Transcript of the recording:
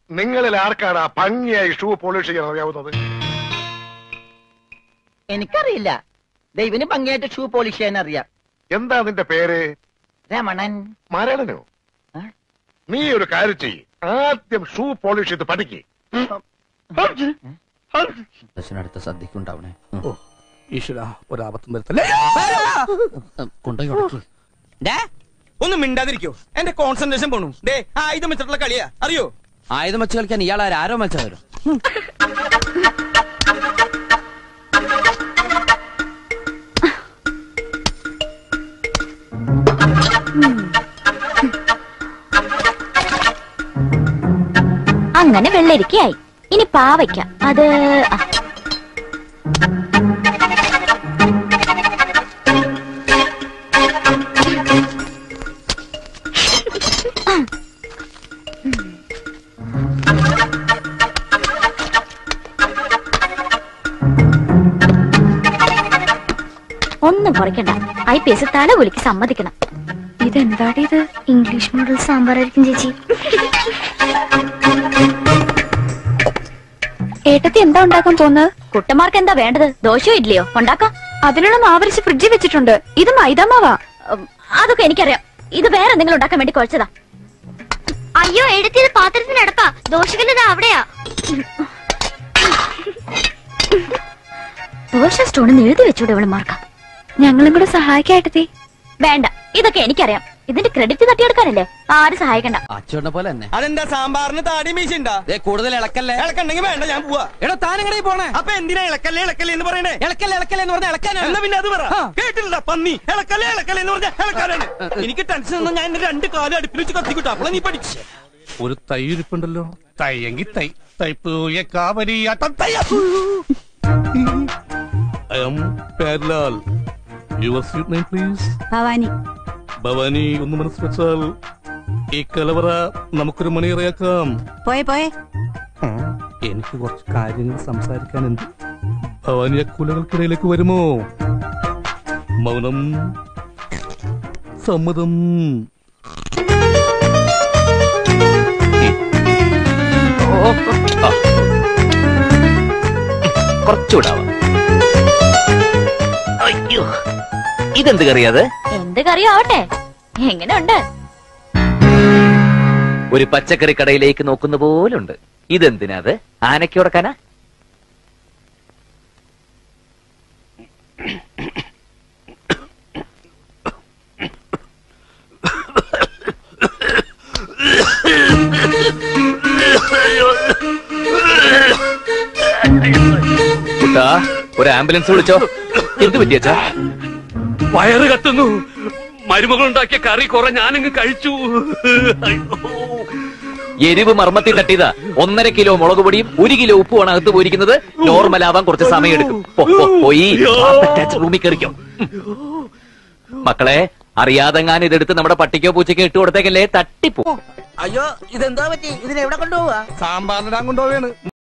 നിങ്ങളിൽ ആർക്കാണ് ഭംഗിയായി ഷൂ പോളിഷ് ചെയ്യാൻ അറിയാവുന്നത് എനിക്കറിയില്ല ദൈവന് ഭംഗിയായിട്ട് ഷൂ പോളിഷ് ചെയ്യാൻ അറിയാം എന്താ നിന്റെ പേര് രമണൻ മരണനോ ആ? നീ ഒരു കാര്യം ചെയ്യ് ആദ്യം ഷൂ പോളിഷ് ചെയ്ത് പഠിക്ക് അടുത്ത സദ്യക്ക് ഉണ്ടാവണേ ഈശ്വര ഒരാപത്തും വരുത്തല്ലേ കൊണ്ടുപോയി ഉടക്കി ഡേ ഒന്ന് മിണ്ടാതിരിക്കോ എന്റെ കോൺസെൻട്രേഷൻ പോണു ഡേ ആയുധം വെച്ചിട്ടുള്ള കളിയാ അറിയോ ആയുധം വെച്ച് കളിക്കാൻ ഇയാൾ ആരോ മത്സരം അങ്ങനെ വെള്ളരിക്കയായി ഇനി പാവയ്ക്ക അത് ആ, ഒന്നും കുറയ്ക്കണ്ട ഐ പി എസ് തല കുലിക്ക് സമ്മതിക്കണം ഇതെന്താടി ഇത് ഇംഗ്ലീഷ് മോഡൽ സാമ്പാറായിരിക്കും ചേച്ചി ഏട്ടത്തി എന്താ ഉണ്ടാക്കാൻ പോകുന്നത് കുട്ടന്മാർക്ക് എന്താ വേണ്ടത് ദോശയോ ഇഡ്ലിയോ ഉണ്ടാക്കാം അതിനുള്ള മാവരിച്ച് ഫ്രിഡ്ജിൽ വെച്ചിട്ടുണ്ട് ഇത് മൈദാമാവാ അതൊക്കെ എനിക്കറിയാം ഇത് വേറെ എന്തെങ്കിലും ഉണ്ടാക്കാൻ വേണ്ടി കുഴച്ചതാ അയ്യോ എടുത്തിയത് പാത്രത്തിനടപ്പാ ദോശകല്ലത് അവിടെയാ ദോശ സ്റ്റോണിന്ന് എഴുതി വെച്ചൂടെ ഇവളുമാർക്ക ഞങ്ങളും കൂടെ സഹായിക്കാട്ടെത്തി വേണ്ട ഇതൊക്കെ എനിക്കറിയാം ഇതിന്റെ ക്രെഡിറ്റ് തട്ടിയെടുക്കാനല്ലേ ആരും സഹായിക്കണ്ട അച്ചുവിനെ പോലെ തന്നെ അതെന്താ സാമ്പാറിന് താടി മീശ ഉണ്ടാ ദേ, കൂടുതൽ ഇളക്കല്ലേ ഇളക്കണ്ടെങ്കിൽ വേണ്ട ഞാൻ പോവാ എടാ താനെങ്ങനെ പോണേ അപ്പൊ എന്തിനാ ഇളക്കല്ലേ ഇളക്കല്ലേ എന്ന് പറയണേ ഇളക്കല്ലേ ഇളക്കല്ലേ എന്ന് പറഞ്ഞാൽ ഇളക്കാനാണ് എന്നാ പിന്നെ അത് പറ ആ. കേട്ടില്ല പന്നി ഇളക്കല്ലേ ഇളക്കല്ലേ എന്ന് പറഞ്ഞാൽ ഇളക്കാനാണ് എനിക്ക് ടെൻഷൻ ഒന്നും ഞാൻ എന്റെ രണ്ട് കാലം അടുപ്പിൽ വെച്ച് കത്തിക്കിട്ടു അപ്പോൾ നീ പഠിച്ചു ഒരു തൈ ഇരിപ്പുണ്ടല്ലോ തൈയെങ്കി തൈ തൈപ്പൂയ കാവരിയാട്ടം തൈ ഐ എം പേർലാൽ your sweet name please Bhavani Bhavani ഒന്ന് മനസ്സ് വെച്ചാൽ ഈ കലവറ നമുക്കൊരു മണിയറയാക്കാം പോയെ പോയെ എനിക്ക് കുറച്ച് കാര്യങ്ങൾ സംസാരിക്കാനുണ്ട് ഭവാനി ആ കുലകൾക്കിടയിലേക്ക് വരുമോ മൗനം സമ്മതം കുറച്ചുകൂടാവാം അയ്യോ ഇതെന്ത് കറിയത് എന്ത് കറിയോ ആവട്ടെ എങ്ങനെയുണ്ട് ഒരു പച്ചക്കറി കടയിലേക്ക് നോക്കുന്ന പോലുണ്ട് ഇതെന്തിനാ അത് ആനയ്ക്ക് ഉടക്കാനാ കുട്ടാ ഒരു ആംബുലൻസ് വിളിച്ചോ എന്ത് പറ്റിയച്ചാ വയറ് കത്തുന്നു മരുമകൾ ഉണ്ടാക്കിയ കറി കുറെ ഞാനങ്ങ് കഴിച്ചു എരിവ് മർമ്മത്തിൽ തട്ടിയതാ ഒന്നര കിലോ മുളക് പൊടിയും ഒരു കിലോ ഉപ്പുമാണ് അകത്ത് പോയിരിക്കുന്നത് നോർമൽ ആവാൻ കുറച്ച് സമയം എടുക്കും പോ, പോ, പോയി റൂമിൽ കയറിക്കോ മക്കളെ അറിയാതെങ്ങാൻ ഇതെടുത്ത് നമ്മുടെ പട്ടിക്കോ പൂച്ചയ്ക്കോ ഇട്ട് കൊടുത്തേക്കല്ലേ തട്ടിപ്പോ അയ്യോ ഇതെന്താ പറ്റി ഇതിനെവിടെ കൊണ്ടുപോവാ സാമ്പാറിനിടാൻ കൊണ്ടുപോവാണ്